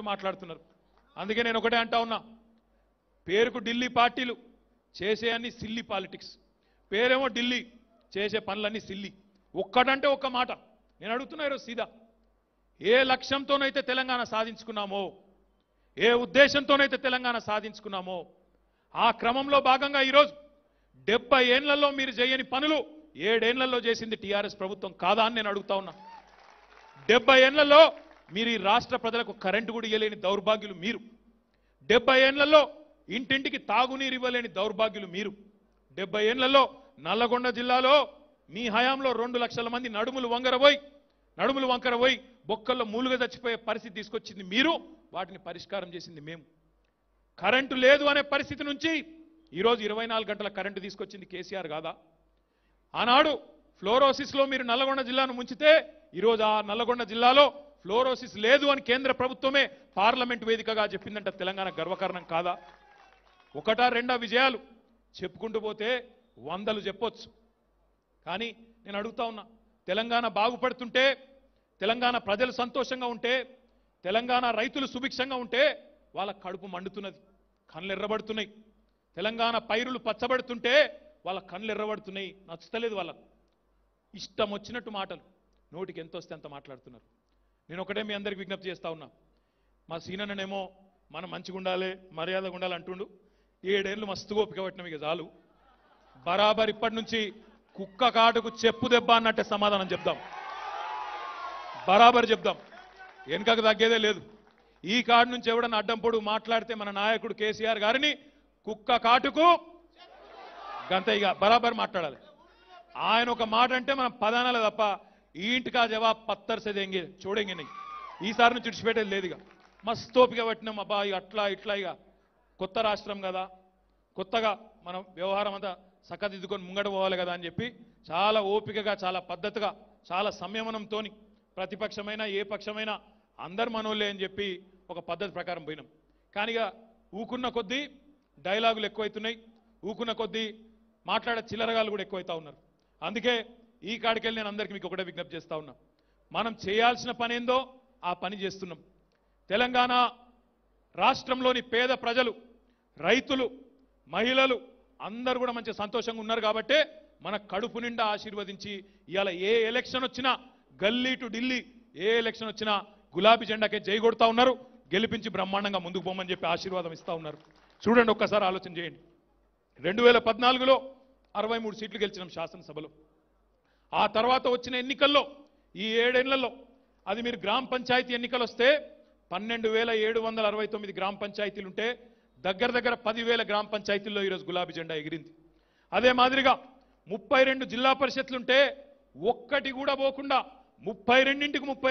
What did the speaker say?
మాట్లాడుతున్నారు అందుకే నేను ఒకటే అంటా ఉన్నా పేరుకు ఢిల్లీ పార్టీలు చేసే అన్ని సిల్లి పాలిటిక్స్ పేరేమో ఢిల్లీ చేసే పనులన్నీ సిల్లి ఒక్కటంటే ఒక్క మాట నేను అడుగుతున్నా ఈరోజు సీదా ఏ లక్ష్యంతోనైతే తెలంగాణ సాధించుకున్నామో ఏ ఉద్దేశంతోనైతే తెలంగాణ సాధించుకున్నామో ఆ క్రమంలో భాగంగా ఈరోజు డెబ్బై ఏండ్లలో మీరు చేయని పనులు ఏడేళ్లలో చేసింది టీఆర్ఎస్ ప్రభుత్వం కాదా అని నేను అడుగుతా ఉన్నా డెబ్బై ఏళ్లలో మీరు ఈ రాష్ట్ర ప్రజలకు కరెంటు కూడా ఇవ్వలేని దౌర్భాగ్యులు మీరు డెబ్బై ఏళ్లలో ఇంటింటికి తాగునీరు ఇవ్వలేని దౌర్భాగ్యులు మీరు డెబ్బై ఏళ్లలో నల్లగొండ జిల్లాలో మీ హయాంలో రెండు లక్షల మంది నడుములు వంగరబోయి నడుములు వంకరబోయి బొక్కల్లో మూలుగా చచ్చిపోయే పరిస్థితి తీసుకొచ్చింది మీరు వాటిని పరిష్కారం చేసింది మేము కరెంటు లేదు అనే పరిస్థితి నుంచి ఈరోజు ఇరవై నాలుగు గంటల కరెంటు తీసుకొచ్చింది కేసీఆర్ కాదా ఆనాడు ఫ్లోరోసిస్లో మీరు నల్లగొండ జిల్లాను ముంచితే ఈరోజు ఆ నల్లగొండ జిల్లాలో ఫ్లోరోసిస్ లేదు అని కేంద్ర ప్రభుత్వమే పార్లమెంట్ వేదికగా చెప్పిందంట తెలంగాణ గర్వకారణం కాదా ఒకటా రెండా విజయాలు చెప్పుకుంటూ పోతే వందలు చెప్పొచ్చు కానీ నేను అడుగుతా ఉన్నా తెలంగాణ బాగుపడుతుంటే తెలంగాణ ప్రజలు సంతోషంగా ఉంటే తెలంగాణ రైతులు సుభిక్షంగా ఉంటే వాళ్ళ కడుపు మండుతున్నది కళ్ళు ఎర్రబడుతున్నాయి తెలంగాణ పైరులు పచ్చబడుతుంటే వాళ్ళ కళ్ళు ఎర్రబడుతున్నాయి నచ్చుతలేదు వాళ్ళకు ఇష్టం వచ్చినట్టు మాటలు నోటికి ఎంత వస్తే అంత మాట్లాడుతున్నారు నేను ఒకటే మీ అందరికి విజ్ఞప్తి చేస్తా ఉన్నా మా సీనన్ననేమో మనం మంచిగా ఉండాలి మర్యాదగా ఉండాలి అంటుండు ఏడేళ్ళు మస్తుగా ఓపిక పట్టినాం ఇక చాలు బరాబర్ ఇప్పటి నుంచి కుక్క కాటుకు చెప్పు దెబ్బ అన్నట్టే సమాధానం చెప్దాం బరాబర్ చెప్దాం వెనుకకు తగ్గేదే లేదు ఈ కాడు నుంచి ఎవడన్నా అడ్డం పొడు మాట్లాడితే మన నాయకుడు కేసీఆర్ గారిని కుక్క కాటుకు గంత ఇక బరాబర్ మాట్లాడాలి ఆయన ఒక మాట అంటే మనం పదానాలే తప్ప ఈ ఇంటికా జవాబ్ పత్తర్ సే దేంగే చూడెంగే नहीं ఈసారి నుంచి విడిచిపెట్టేది లేదు ఇక మస్తు ఓపిక పట్టినాం అబ్బా ఇక అట్లా ఇట్లా ఇక కొత్త రాష్ట్రం కదా కొత్తగా మనం వ్యవహారం అంతా సక్కదిద్దుకొని ముంగట పోవాలి కదా అని చెప్పి చాలా ఓపికగా చాలా పద్ధతిగా చాలా సంయమనంతోని ప్రతిపక్షమైనా ఏ పక్షమైనా అందరు మనోళ్ళే అని చెప్పి ఒక పద్ధతి ప్రకారం పోయినాం కానీ ఇక ఊకున్న కొద్దీ డైలాగులు ఎక్కువైతున్నాయి ఊకున్న కొద్దీ మాట్లాడే చిల్లరగాళ్ళు కూడా ఎక్కువైతా ఉన్నారు అందుకే ఈ కాడికెళ్ళి నేను అందరికీ మీకు ఒకటే విజ్ఞప్తి చేస్తా ఉన్నా మనం చేయాల్సిన పని ఏందో ఆ పని చేస్తున్నాం తెలంగాణ రాష్ట్రంలోని పేద ప్రజలు రైతులు మహిళలు అందరూ కూడా మంచి సంతోషంగా ఉన్నారు కాబట్టే మన కడుపు నిండా ఆశీర్వదించి ఇవాళ ఏ ఎలక్షన్ వచ్చినా గల్లీ టు ఢిల్లీ ఏ ఎలక్షన్ వచ్చినా గులాబీ జెండాకే జై కొడతా ఉన్నారు గెలిపించి బ్రహ్మాండంగా ముందుకు పోమని చెప్పి ఆశీర్వాదం ఇస్తా ఉన్నారు చూడండి ఒక్కసారి ఆలోచన చేయండి రెండు వేల పద్నాలుగులో అరవై మూడు సీట్లు గెలిచినాం శాసనసభలో ఆ తర్వాత వచ్చిన ఎన్నికల్లో ఈ ఏడేళ్లలో అది మీరు గ్రామ పంచాయతీ ఎన్నికలు వస్తే పన్నెండు వేల ఏడు వందల అరవై తొమ్మిది గ్రామ పంచాయతీలు ఉంటే దగ్గర దగ్గర పదివేల గ్రామ పంచాయతీల్లో ఈరోజు గులాబీ జెండా ఎగిరింది అదే మాదిరిగా ముప్పై రెండు జిల్లా పరిషత్లుంటే ఒక్కటి కూడా పోకుండా ముప్పై రెండింటికి ముప్పై